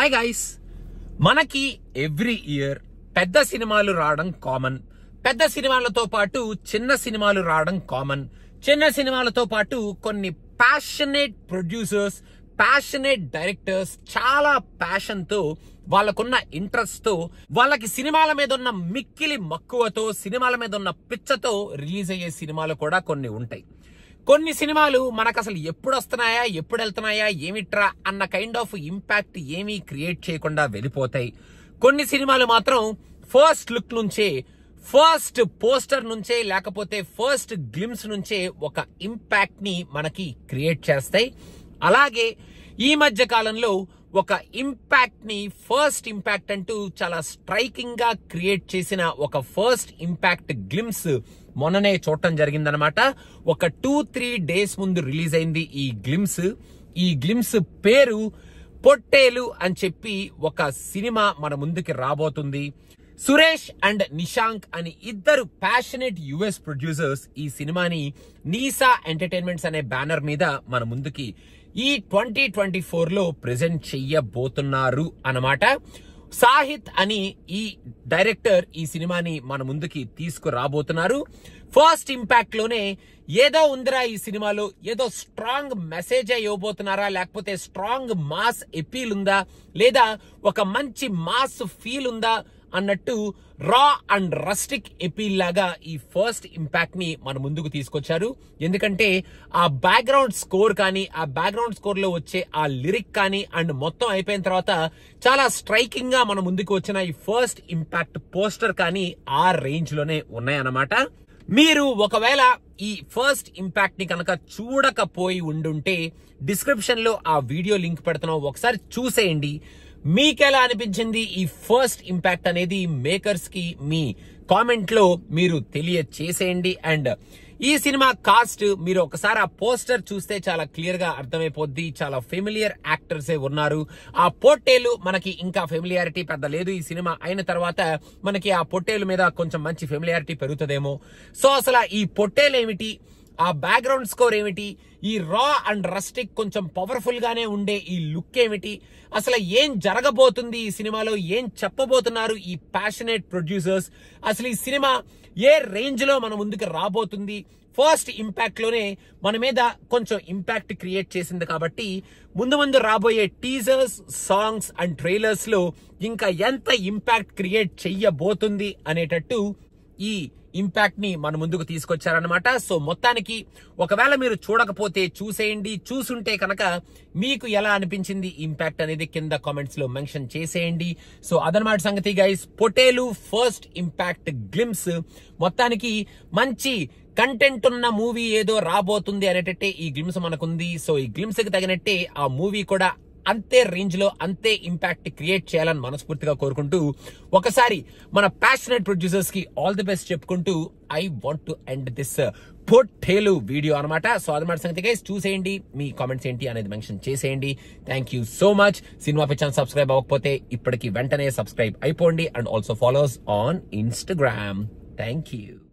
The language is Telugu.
హాయ్ గైస్ మనకి ఎవ్రీ ఇయర్ పెద్ద సినిమాలు రావడం కామన్ పెద్ద సినిమాలతో పాటు చిన్న సినిమాలు రావడం కామన్ చిన్న సినిమాలతో పాటు కొన్ని ప్యాషనేట్ ప్రొడ్యూసర్స్ ప్యాషనేట్ డైరెక్టర్స్ చాలా ప్యాషన్ తో వాళ్ళకున్న ఇంట్రెస్ట్ తో వాళ్ళకి సినిమాల మీద ఉన్న మిక్కిలి మక్కువతో సినిమాల మీద ఉన్న పిచ్చతో రిలీజ్ అయ్యే సినిమాలు కూడా కొన్ని ఉంటాయి కొన్ని సినిమాలు మనకు అసలు ఎప్పుడు వస్తున్నాయా ఎప్పుడు వెళ్తున్నాయా ఏమిట్రా అన్న కైండ్ ఆఫ్ ఇంపాక్ట్ ఏమీ క్రియేట్ చేయకుండా వెళ్ళిపోతాయి కొన్ని సినిమాలు మాత్రం ఫస్ట్ లుక్ నుంచే ఫస్ట్ పోస్టర్ నుంచే లేకపోతే ఫస్ట్ గ్లిమ్స్ నుంచే ఒక ఇంపాక్ట్ ని మనకి క్రియేట్ చేస్తాయి అలాగే ఈ మధ్య కాలంలో ఒక ఇంపాక్ట్ ని ఫస్ట్ ఇంపాక్ట్ అంటూ చాలా స్ట్రైకింగ్ గా క్రియేట్ చేసిన ఒక ఫస్ట్ ఇంపాక్ట్ గ్లిమ్స్ మొన్ననే చూడటం జరిగిందనమాట ఒక టూ త్రీ డేస్ ముందు రిలీజ్ అయింది ఈ గ్లిమ్స్ ఈ గ్లిమ్స్ పేరు పొట్టేలు అని చెప్పి ఒక సినిమా మన ముందుకి రాబోతుంది సురేష్ అండ్ నిశాంక్ అని ఇద్దరు ప్యాషనెట్ యుఎస్ ప్రొడ్యూసర్స్ ఈ సినిమాని నీసా ఎంటర్టైన్మెంట్స్ అనే బ్యానర్ మీద మన ముందుకి ఈ ట్వంటీ ట్వంటీ ఫోర్ లో ప్రెజెంట్ చెయ్యబోతున్నారు అన్నమాట సాహిత్ అని ఈ డైరెక్టర్ ఈ సినిమాని మన ముందుకి తీసుకురాబోతున్నారు ఫస్ట్ ఇంపాక్ట్ లోనే ఏదో ఉందిరా ఈ సినిమాలో ఏదో స్ట్రాంగ్ మెసేజ్ ఇవ్వబోతున్నారా లేకపోతే స్ట్రాంగ్ మాస్ ఎపీల్ ఉందా లేదా ఒక మంచి మాస్ ఫీల్ ఉందా అన్నట్టు రా అండ్ రస్టిక్ ఎపీల్ లాగా ఈ ఫస్ట్ ఇంపాక్ట్ ని మన ముందుకు తీసుకొచ్చారు ఎందుకంటే ఆ బ్యాక్గ్రౌండ్ స్కోర్ కానీ ఆ బ్యాక్గ్రౌండ్ స్కోర్ లో వచ్చే ఆ లిరిక్ కానీ అండ్ మొత్తం అయిపోయిన తర్వాత చాలా స్ట్రైకింగ్ గా మన ముందుకు వచ్చిన ఈ ఫస్ట్ ఇంపాక్ట్ పోస్టర్ కానీ ఆ రేంజ్ లోనే ఉన్నాయన్నమాట మీరు ఒకవేళ ఈ ఫస్ట్ ఇంపాక్ట్ ని కనుక చూడకపోయి ఉండుంటే డిస్క్రిప్షన్ లో ఆ వీడియో లింక్ పెడుతున్నాం ఒకసారి చూసేయండి మీకెలా అనిపించింది ఈ ఫస్ట్ ఇంపాక్ట్ అనేది మేకర్స్ కి మీ కామెంట్ లో మీరు తెలియచేసేయండి అండ్ ఈ సినిమా కాస్ట్ మీరు ఒకసారి ఆ పోస్టర్ చూస్తే చాలా క్లియర్ గా అర్థమైపోద్ది చాలా ఫెమిలియర్ యాక్టర్స్ ఏ ఉన్నారు ఆ పొట్టేలు మనకి ఇంకా ఫెమిలియారిటీ పెద్ద లేదు ఈ సినిమా అయిన తర్వాత మనకి ఆ పొట్టేలు మీద కొంచెం మంచి ఫెమిలియారిటీ పెరుగుతుందేమో సో అసలు ఈ పొట్టేలు ఏమిటి ఆ బ్యాక్గ్రౌండ్ స్కోర్ ఏమిటి ఈ రా అండ్ రస్టిక్ కొంచెం పవర్ఫుల్ గానే ఉండే ఈ లుక్ ఏమిటి అసలు ఏం జరగబోతుంది ఈ సినిమాలో ఏం చెప్పబోతున్నారు ఈ ప్యాషనేట్ ప్రొడ్యూసర్స్ అసలు ఈ సినిమా ఏ రేంజ్ లో మన ముందుకు రాబోతుంది ఫస్ట్ ఇంపాక్ట్ లోనే మన మీద కొంచెం ఇంపాక్ట్ క్రియేట్ చేసింది కాబట్టి ముందు ముందు రాబోయే టీజర్స్ సాంగ్స్ అండ్ ట్రైలర్స్ లో ఇంకా ఎంత ఇంపాక్ట్ క్రియేట్ చెయ్యబోతుంది అనేటట్టు ఈ ఇంపాక్ట్ ని మన ముందుకు తీసుకొచ్చారనమాట సో మొత్తానికి ఒకవేళ మీరు చూడకపోతే చూసేయండి చూసుంటే కనుక మీకు ఎలా అనిపించింది ఇంపాక్ట్ అనేది కింద కామెంట్స్ లో మెన్షన్ చేసేయండి సో అదనమాట సంగతి guys Pottel first impact glimpse మొత్తానికి మంచి కంటెంట్ ఉన్న మూవీ ఏదో రాబోతుంది అనేటట్టే ఈ గ్లిమ్స్ మనకుంది సో ఈ గ్లిమ్స్ కి తగినట్టే ఆ మూవీ కూడా అంతే రేంజ్ లో అంతే ఇంపాక్ట్ క్రియేట్ చేయాలని మనస్ఫూర్తిగా కోరుకుంటూ ఒకసారి మన ప్యాషనెట్ ప్రొడ్యూసర్స్ కి ఆల్ ది బెస్ట్ చెప్పుకుంటూ I want to end this Pottel video అనమాట సో అదనమాట సంగతి గైస్ చూసేయండి మీ కామెంట్స్ ఏంటి అనేది మెన్షన్ చేసేయండి thank you so much cinema పిచ్చాన్ సబ్స్క్రైబ్ అవ్వకపోతే ఇప్పటికి వెంటనే సబ్స్క్రైబ్ అయిపోండి and also follows on Instagram thank you